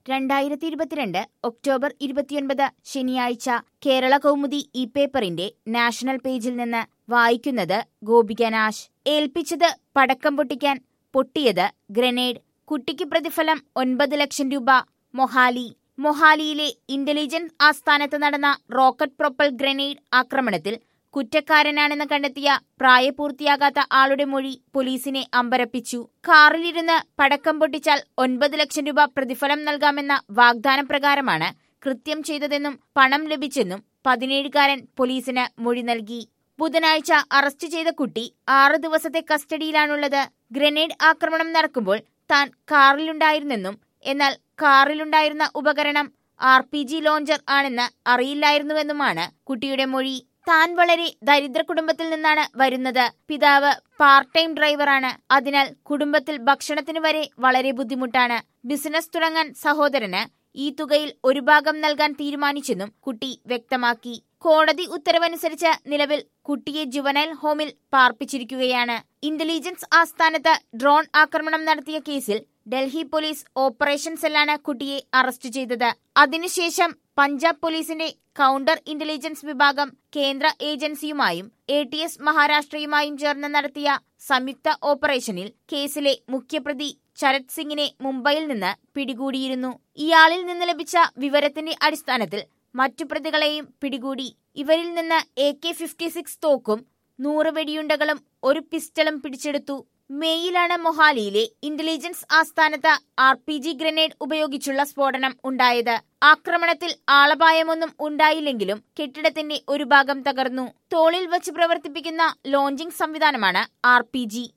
രണ്ടായിരത്തി ഇരുപത്തിരണ്ട് ഒക്ടോബർ ഇരുപത്തിയൊൻപത് ശനിയാഴ്ച കേരള കൗമുദി ഇ പേപ്പറിന്റെ നാഷണൽ പേജിൽ നിന്ന് വായിക്കുന്നത് ഗോപിക നാശ് ഏൽപ്പിച്ചത് പടക്കം പൊട്ടിക്കാൻ പൊട്ടിയത് ഗ്രനേഡ് കുട്ടിക്ക് പ്രതിഫലം ഒൻപത് ലക്ഷം രൂപ മൊഹാലി മൊഹാലിയിലെ ഇന്റലിജൻസ് ആസ്ഥാനത്ത് നടന്ന റോക്കറ്റ് പ്രൊപ്പൽ ഗ്രനേഡ് ആക്രമണത്തിൽ കുറ്റക്കാരനാണെന്ന് കണ്ടെത്തിയ പ്രായപൂർത്തിയാകാത്ത ആളുടെ മൊഴി പോലീസിനെ അമ്പരപ്പിച്ചു കാറിലിരുന്ന് പടക്കം പൊട്ടിച്ചാൽ ഒൻപത് ലക്ഷം രൂപ പ്രതിഫലം നൽകാമെന്ന വാഗ്ദാന പ്രകാരമാണ് കൃത്യം ചെയ്തതെന്നും പണം ലഭിച്ചെന്നും പതിനേഴുകാരൻ പോലീസിന് മൊഴി നൽകി ബുധനാഴ്ച അറസ്റ്റ് ചെയ്ത കുട്ടി ആറ് ദിവസത്തെ കസ്റ്റഡിയിലാണുള്ളത് ഗ്രനേഡ് ആക്രമണം നടക്കുമ്പോൾ താൻ കാറിലുണ്ടായിരുന്നെന്നും എന്നാൽ കാറിലുണ്ടായിരുന്ന ഉപകരണം ആർ പി ജി ലോഞ്ചർ ആണെന്ന് അറിയില്ലായിരുന്നുവെന്നുമാണ് കുട്ടിയുടെ മൊഴി താൻ വളരെ ദരിദ്ര കുടുംബത്തിൽ നിന്നാണ് വരുന്നത് പിതാവ് പാർട്ട് ടൈം ഡ്രൈവറാണ് അതിനാൽ കുടുംബത്തിൽ ഭക്ഷണത്തിന് വരെ വളരെ ബുദ്ധിമുട്ടാണ് ബിസിനസ് തുടങ്ങാൻ സഹോദരന് ഈ തുകയിൽ ഒരു ഭാഗം നൽകാൻ തീരുമാനിച്ചെന്നും കുട്ടി വ്യക്തമാക്കി കോടതി ഉത്തരവനുസരിച്ച് നിലവിൽ കുട്ടിയെ ജുവനൈൽ ഹോമിൽ പാർപ്പിച്ചിരിക്കുകയാണ് ഇന്റലിജൻസ് ആസ്ഥാനത്ത് ഡ്രോൺ ആക്രമണം നടത്തിയ കേസിൽ ഡൽഹി പോലീസ് ഓപ്പറേഷൻ സെല്ലാണ് കുട്ടിയെ അറസ്റ്റ് ചെയ്തത് അതിനുശേഷം പഞ്ചാബ് പോലീസിന്റെ കൗണ്ടർ ഇന്റലിജൻസ് വിഭാഗം കേന്ദ്ര ഏജൻസിയുമായും എ ടി എസ് മഹാരാഷ്ട്രയുമായും ചേർന്ന് നടത്തിയ സംയുക്ത ഓപ്പറേഷനിൽ കേസിലെ മുഖ്യപ്രതി ശരത് സിംഗിനെ മുംബൈയിൽ നിന്ന് പിടികൂടിയിരുന്നു ഇയാളിൽ നിന്ന് ലഭിച്ച വിവരത്തിന്റെ അടിസ്ഥാനത്തിൽ മറ്റു പ്രതികളെയും പിടികൂടി ഇവരിൽ നിന്ന് എ കെ ഫിഫ്റ്റി സിക്സ് തോക്കും നൂറ് വെടിയുണ്ടകളും ഒരു പിസ്റ്റളും പിടിച്ചെടുത്തു മേയിലാണ് മൊഹാലിയിലെ ഇന്റലിജൻസ് ആസ്ഥാനത്ത് ആർ പി ജി ഗ്രനേഡ് ഉപയോഗിച്ചുള്ള സ്ഫോടനം ഉണ്ടായത് ആക്രമണത്തിൽ ആളപായമൊന്നും ഉണ്ടായില്ലെങ്കിലും കെട്ടിടത്തിന്റെ ഒരു ഭാഗം തകർന്നു തോളിൽ വച്ച് പ്രവർത്തിപ്പിക്കുന്ന ലോഞ്ചിംഗ് സംവിധാനമാണ് ആർ